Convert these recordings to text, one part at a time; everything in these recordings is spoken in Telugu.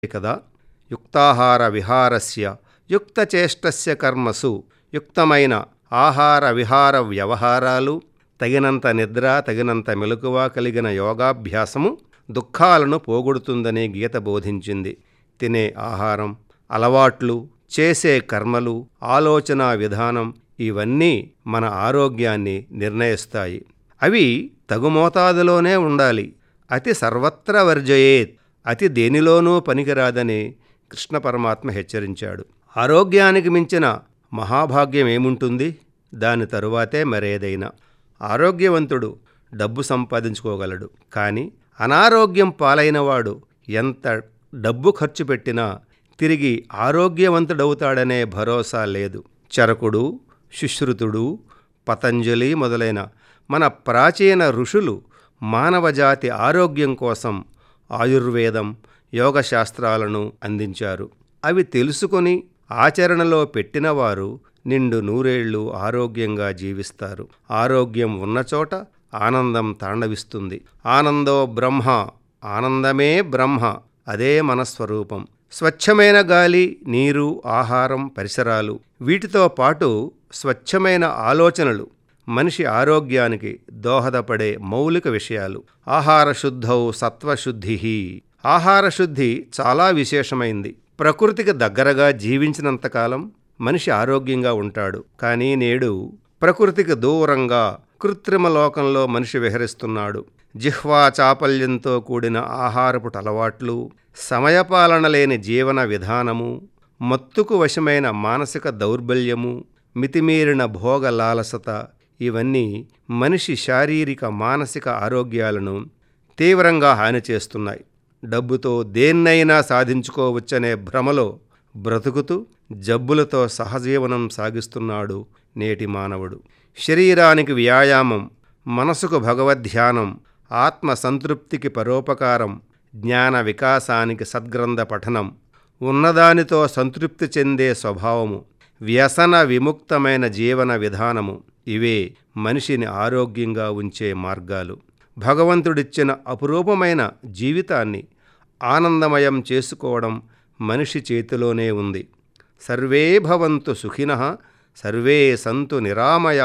కదా యుక్తాహార విహారస్య యుక్తచేష్టస్య కర్మసు యుక్తమైన ఆహార విహార వ్యవహారాలు తగినంత నిద్ర తగినంత మెలకువ కలిగిన యోగాభ్యాసము దుఃఖాలను పోగొడుతుందని గీత బోధించింది తినే ఆహారం అలవాట్లు చేసే కర్మలు ఆలోచన విధానం ఇవన్నీ మన ఆరోగ్యాన్ని నిర్ణయిస్తాయి అవి తగు మోతాదులోనే ఉండాలి అతి సర్వత్ర వర్జయేత్ అతి దేనిలోనూ పనికిరాదని కృష్ణ పరమాత్మ హెచ్చరించాడు ఆరోగ్యానికి మించిన మహాభాగ్యం ఏముంటుంది దాని తరువాతే మరేదైనా ఆరోగ్యవంతుడు డబ్బు సంపాదించుకోగలడు కానీ అనారోగ్యం పాలైనవాడు ఎంత డబ్బు ఖర్చు పెట్టినా తిరిగి ఆరోగ్యవంతుడవుతాడనే భరోసా లేదు చరకుడు శుశ్రుతుడు పతంజలి మొదలైన మన ప్రాచీన ఋషులు మానవజాతి ఆరోగ్యం కోసం ఆయుర్వేదం యోగశాస్త్రాలను అందించారు అవి తెలుసుకొని ఆచరణలో పెట్టినవారు నిండు నూరేళ్లు ఆరోగ్యంగా జీవిస్తారు ఆరోగ్యం ఉన్నచోట ఆనందం తాండవిస్తుంది ఆనందో బ్రహ్మ ఆనందమే బ్రహ్మ అదే మన స్వరూపం స్వచ్ఛమైన గాలి నీరు ఆహారం పరిసరాలు వీటితో పాటు స్వచ్ఛమైన ఆలోచనలు మనిషి ఆరోగ్యానికి దోహదపడే మౌలిక విషయాలు ఆహార శుద్ధౌ సత్వశుద్ధి ఆహార శుద్ధి చాలా విశేషమైంది ప్రకృతికి దగ్గరగా జీవించినంతకాలం మనిషి ఆరోగ్యంగా ఉంటాడు కానీ నేడు ప్రకృతికి దూరంగా కృత్రిమ లోకంలో మనిషి విహరిస్తున్నాడు జిహ్వా చాపల్యంతో కూడిన ఆహారపు అలవాట్లు సమయపాలన లేని జీవన విధానము మత్తుకు వశమైన మానసిక దౌర్బల్యము మితిమీరిన భోగ లాలసత ఇవన్నీ మనిషి శారీరక మానసిక ఆరోగ్యాలను తీవ్రంగా హాని చేస్తున్నాయి డబ్బుతో దేన్నైనా సాధించుకోవచ్చనే భ్రమలో బ్రతుకుతూ జబ్బులతో సహజీవనం సాగిస్తున్నాడు నేటి మానవుడు శరీరానికి వ్యాయామం మనసుకు భగవద్ధ్యానం ఆత్మ సంతృప్తికి పరోపకారం జ్ఞాన వికాసానికి సద్గ్రంథ పఠనం ఉన్నదానితో సంతృప్తి చెందే స్వభావము వ్యసన విముక్తమైన జీవన విధానము ఇవే మనిషిని ఆరోగ్యంగా ఉంచే మార్గాలు భగవంతుడిచ్చిన అపురూపమైన జీవితాన్ని ఆనందమయం చేసుకోవడం మనిషి చేతిలోనే ఉంది సర్వే భవంతు సుఖిన సర్వే సంతు నిరామయా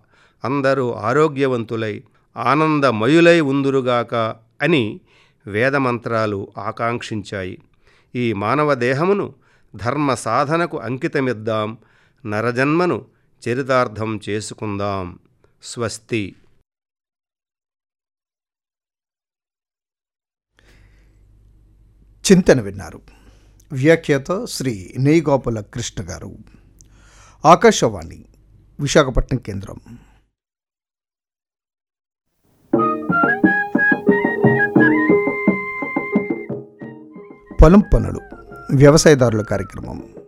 అందరూ ఆరోగ్యవంతులై ఆనందమయులై ఉందురుగాక అని వేదమంత్రాలు ఆకాంక్షించాయి ఈ మానవ దేహమును ధర్మ సాధనకు అంకితమిద్దాం నరజన్మను చరితార్థం చేసుకుందాం స్వస్తి చింతన విన్నారు వ్యాఖ్యాత శ్రీ నేయిగోపుల కృష్ణ గారు ఆకాశవాణి విశాఖపట్నం కేంద్రం పొలం పనులు వ్యవసాయదారుల కార్యక్రమం